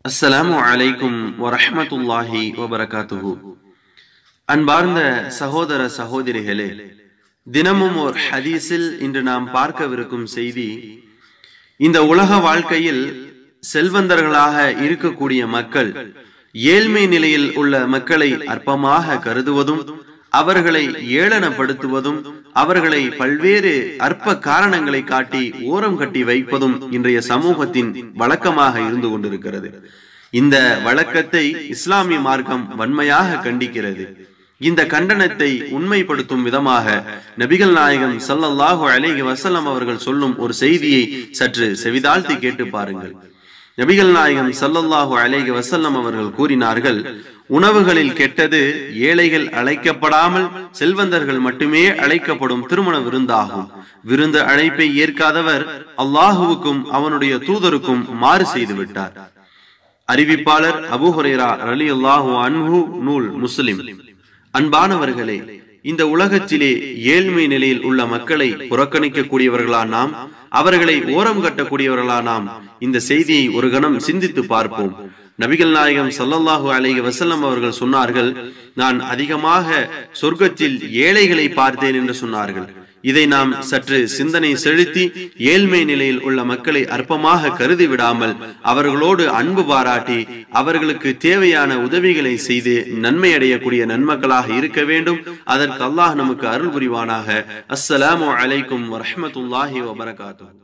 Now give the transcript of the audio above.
அஸ்ஸலாமு அலைக்கும் வரஹ்மத்துல்லாஹி வபரகாத்துஹு அன்பார்ந்த சகோதர சகோதரிகளே தினமும் ஒரு ஹதீஸில் இன்று நாம் பார்க்கவிருக்கும் செய்தி இந்த உலக வாழ்க்கையில் செல்வந்தர்களாக இருக்கக்கூடிய மக்கள் ஏழ்மை நிலையில் உள்ள மக்களை அற்பமாக கருதுவதும் அவர்களை ஏளனப்படுத்துவதும் அவர்களை பல்வேறு அற்ப காரணங்களை காட்டி ஓரம் கட்டி வைப்பதும் இன்றைய சமூகத்தின் வழக்கமாக இருந்து கொண்டிருக்கிறது இந்த வழக்கத்தை இஸ்லாமிய மார்க்கம் வன்மையாக கண்டிக்கிறது இந்த கண்டனத்தை உண்மைப்படுத்தும் விதமாக நபிகள் நாயகம் சல்லல்லாஹு அலைஹி வசல்லம் அவர்கள் சொல்லும் ஒரு செய்தியை சற்று செவிதாழ்த்தி கேட்டு பாருங்கள் நபிகள் நாயகம் சல்லல்லாஹு அலைஹி வசல்லம் அவர்கள் கூறினார்கள் உணவுகளில் கெட்டது ஏழைகள் அழைக்கப்படாமல் செல்வந்தர்கள் மட்டுமே அழைக்கப்படும் திருமண விருந்தாகும் விருந்து அழைப்பை ஏற்காதவர் அல்லாஹுவுக்கும் அவனுடைய தூதருக்கும் மாறு செய்து விட்டார் அறிவிப்பாளர் அபுஹுரேரா அலி அல்லாஹு அன்ஹு நூல் முஸ்லிம் அன்பானவர்களே இந்த உலகத்திலே ஏழ்மை நிலையில் உள்ள மக்களை புறக்கணிக்கக்கூடியவர்களா நாம் அவர்களை ஓரம் கட்டக்கூடியவர்களா நாம் இந்த செய்தியை ஒரு கணம் சிந்தித்து பார்ப்போம் நபிகள் நாயகம் சல்லல்லாஹு அலைஹி வசல்லம் அவர்கள் சொன்னார்கள் நான் அதிகமாக சொர்க்கத்தில் ஏழைகளை பார்த்தேன் என்று சொன்னார்கள் இதை நாம் சற்று சிந்தனை செலுத்தி ஏழ்மை நிலையில் உள்ள மக்களை அற்பமாக கருதி விடாமல் அவர்களோடு அன்பு பாராட்டி அவர்களுக்கு தேவையான உதவிகளை செய்து நன்மை அடையக்கூடிய நன்மக்களாக இருக்க வேண்டும் அதற்கு அல்லாஹ் நமக்கு அருள் புரிவானாக அஸ்ஸலாமு அலைக்கும் வரஹமத்துல்லாஹி வபரகாத்து